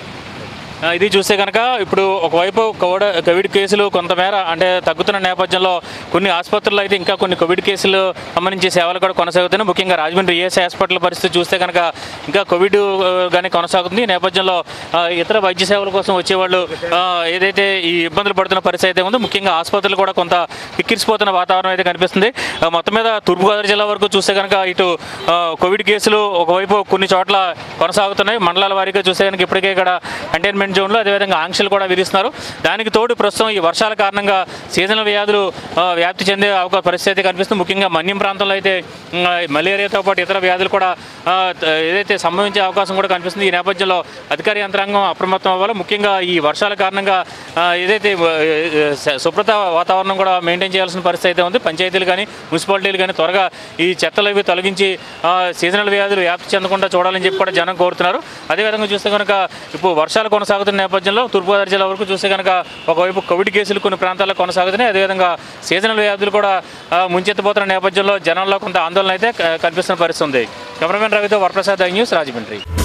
ఆ, ఇది చూస్తే కనుక ఇప్పుడు ఒకవైపు కోవిడ్ కోవిడ్ కేసులు కొంతమేర అంటే తగ్గుతున్న నేపథ్యంలో కొన్ని ఆసుపత్రుల్లో అయితే ఇంకా కొన్ని కోవిడ్ కేసులు సంబంధించి సేవలు కూడా కొనసాగుతున్నాయి ముఖ్యంగా రాజమండ్రి ఈఎస్ఐ హాస్పిటల్ పరిస్థితి చూస్తే కనుక ఇంకా కోవిడ్ కానీ కొనసాగుతుంది ఈ నేపథ్యంలో ఆ, ఇతర వైద్య సేవల కోసం వచ్చేవాళ్ళు ఆ, ఏదైతే ఈ ఇబ్బందులు పడుతున్న పరిస్థితి అయితే ఉందో ముఖ్యంగా ఆసుపత్రులు కూడా కొంత కిక్కిరిసిపోతున్న వాతావరణం అయితే కనిపిస్తుంది ఆ, మొత్తం మీద తూర్పుగోదావరి జిల్లా వరకు చూస్తే కనుక ఇటు ఆ, కోవిడ్ కేసులు ఒకవైపు కొన్ని చోట్ల కొనసాగుతున్నాయి మండలాల వారీగా చూస్తే కనుక ఇప్పటికే ఇక్కడ కంటైన్మెంట్ జోన్లో అదేవిధంగా ఆంక్షలు కూడా విధిస్తున్నారు దానికి తోడు ప్రస్తుతం ఈ వర్షాల కారణంగా సీజనల్ వ్యాధులు ఆ, వ్యాప్తి చెందే అవకాశ పరిస్థితి అయితే కనిపిస్తుంది ముఖ్యంగా మన్యం ప్రాంతంలో అయితే ఉమ్, ఆ, మలేరియాతో పాటు ఇతర వ్యాధులు కూడా ఆ, త- ఏదైతే సంభవించే అవకాశం కూడా కనిపిస్తుంది ఈ నేపథ్యంలో అధికార యంత్రాంగం అప్రమత్తం అవ్వాలి ముఖ్యంగా ఈ వర్షాల కారణంగా ఆ, ఏదైతే ఆ, ఆ, శుభ్రత వాతావరణం కూడా మెయింటైన్ చేయాల్సిన పరిస్థితి అయితే ఉంది పంచాయతీలు కానీ మున్సిపాలిటీలు కానీ త్వరగా ఈ చెత్తలు ఇవి తొలగించి ఆ, సీజనల్ వ్యాధులు వ్యాప్తి చెందకుండా చూడాలని చెప్పి కూడా జనం కోరుతున్నారు అదేవిధంగా చూస్తే కనుక ఇప్పుడు వర్షాలు కొనసాగుతున్న నేపథ్యంలో తూర్పుగోదావరి జిల్లా వరకు చూస్తే కనుక ఒకవైపు కోవిడ్ కేసులు కొన్ని ప్రాంతాల్లో కొనసాగుతున్నాయి అదేవిధంగా సీజనల్ వ్యాధులు కూడా ఆ, ముంచెత్తిపోతున్న నేపథ్యంలో జనంలో కొంత ఆందోళన అయితే క- కనిపిస్తున్న పరిస్థితి ఉంది కెమెరామెన్ రవితో వరప్రసాద్ ఐ న్యూస్ రాజమండ్రి